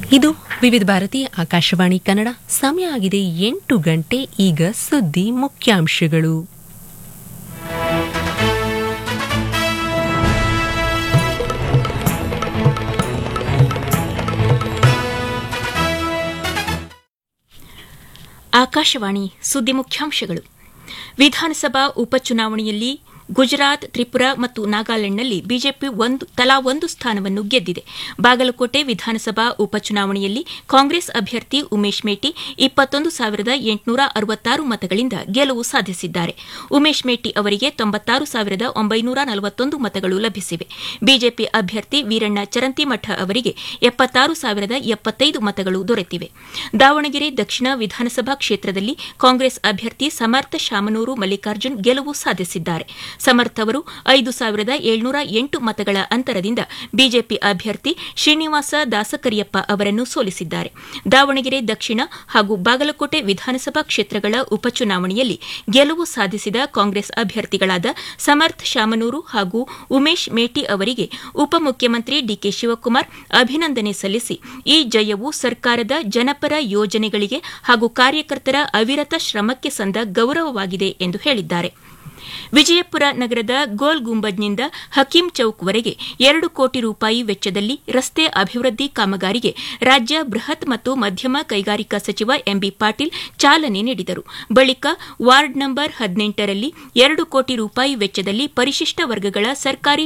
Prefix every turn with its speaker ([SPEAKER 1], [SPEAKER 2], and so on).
[SPEAKER 1] ಇದು ವಿವಿಧ ಭಾರತಿ ಆಕಾಶವಾಣಿ ಕನ್ನಡ ಸಮಯ ಆಗಿದೆ ಎಂಟು ಗಂಟೆ ಈಗ ಸುದ್ದಿ ಮುಖ್ಯಾಂಶಗಳು
[SPEAKER 2] ಆಕಾಶವಾಣಿ ಸುದ್ದಿ ಮುಖ್ಯಾಂಶಗಳು ವಿಧಾನಸಭಾ ಉಪಚುನಾವಣೆಯಲ್ಲಿ ಗುಜರಾತ್ ತ್ರಿಪುರಾ ಮತ್ತು ನಾಗಾಲ್ಯಾಂಡ್ನಲ್ಲಿ ಬಿಜೆಪಿ ಒಂದು ತಲಾ ಒಂದು ಸ್ಥಾನವನ್ನು ಗೆದ್ದಿದೆ ಬಾಗಲಕೋಟೆ ವಿಧಾನಸಭಾ ಉಪಚುನಾವಣೆಯಲ್ಲಿ ಕಾಂಗ್ರೆಸ್ ಅಭ್ಯರ್ಥಿ ಉಮೇಶ್ ಮೇಟಿ ಇಪ್ಪತ್ತೊಂದು ಸಾವಿರದ ಎಂಟುನೂರ ಅರವತ್ತಾರು ಮತಗಳಿಂದ ಗೆಲುವು ಸಾಧಿಸಿದ್ದಾರೆ ಉಮೇಶ್ ಮೇಟಿ ಅವರಿಗೆ ತೊಂಬತ್ತಾರು ಸಾವಿರದ ಒಂಬೈನೂರ ನಲವತ್ತೊಂದು ಮತಗಳು ಲಭಿಸಿವೆ ಬಿಜೆಪಿ ಅಭ್ಯರ್ಥಿ ವೀರಣ್ಣ ಚರಂತಿಮಠ ಅವರಿಗೆ ಎಪ್ಪತ್ತಾರು ಸಾವಿರದ ಎಪ್ಪತ್ತೈದು ಮತಗಳು ದೊರೆತಿವೆ ದಾವಣಗೆರೆ ದಕ್ಷಿಣ ವಿಧಾನಸಭಾ ಕ್ಷೇತ್ರದಲ್ಲಿ ಕಾಂಗ್ರೆಸ್ ಅಭ್ಯರ್ಥಿ ಸಮರ್ಥ ಶಾಮನೂರು ಮಲ್ಲಿಕಾರ್ಜುನ್ ಗೆಲುವು ಸಾಧಿಸಿದ್ದಾರೆ ಸಮರ್ಥ್ ಅವರು ಐದು ಸಾವಿರದ ಏಳ್ನೂರ ಎಂಟು ಮತಗಳ ಅಂತರದಿಂದ ಬಿಜೆಪಿ ಅಭ್ಯರ್ಥಿ ಶ್ರೀನಿವಾಸ ದಾಸಕರಿಯಪ್ಪ ಅವರನ್ನು ಸೋಲಿಸಿದ್ದಾರೆ ದಾವಣಗೆರೆ ದಕ್ಷಿಣ ಹಾಗೂ ಬಾಗಲಕೋಟೆ ವಿಧಾನಸಭಾ ಕ್ಷೇತ್ರಗಳ ಉಪಚುನಾವಣೆಯಲ್ಲಿ ಗೆಲುವು ಸಾಧಿಸಿದ ಕಾಂಗ್ರೆಸ್ ಅಭ್ಯರ್ಥಿಗಳಾದ ಸಮರ್ಥ್ ಶಾಮನೂರು ಹಾಗೂ ಉಮೇಶ್ ಮೇಟಿ ಅವರಿಗೆ ಉಪಮುಖ್ಯಮಂತ್ರಿ ಡಿಕೆ ಶಿವಕುಮಾರ್ ಅಭಿನಂದನೆ ಸಲ್ಲಿಸಿ ಈ ಜಯವು ಸರ್ಕಾರದ ಜನಪರ ಯೋಜನೆಗಳಿಗೆ ಹಾಗೂ ಕಾರ್ಯಕರ್ತರ ಅವಿರತ ಶ್ರಮಕ್ಕೆ ಸಂದ ಗೌರವವಾಗಿದೆ ಎಂದು ಹೇಳಿದ್ದಾರೆ ವಿಜಯಪುರ ನಗರದ ಗೋಲ್ ಗುಂಬಜ್ನಿಂದ ಹಕೀಂ ಚೌಕ್ವರೆಗೆ ಎರಡು ಕೋಟಿ ರೂಪಾಯಿ ವೆಚ್ಚದಲ್ಲಿ ರಸ್ತೆ ಅಭಿವೃದ್ಧಿ ಕಾಮಗಾರಿಗೆ ರಾಜ್ಯ ಬೃಹತ್ ಮತ್ತು ಮಧ್ಯಮ ಕೈಗಾರಿಕಾ ಸಚಿವ ಎಂಬಿ ಪಾಟೀಲ್ ಚಾಲನೆ ನೀಡಿದರು ಬಳಿಕ ವಾರ್ಡ್ ನಂಬರ್ ಹದಿನೆಂಟರಲ್ಲಿ ಎರಡು ಕೋಟಿ ರೂಪಾಯಿ ವೆಚ್ಚದಲ್ಲಿ ಪರಿಶಿಷ್ಟ ವರ್ಗಗಳ ಸರ್ಕಾರಿ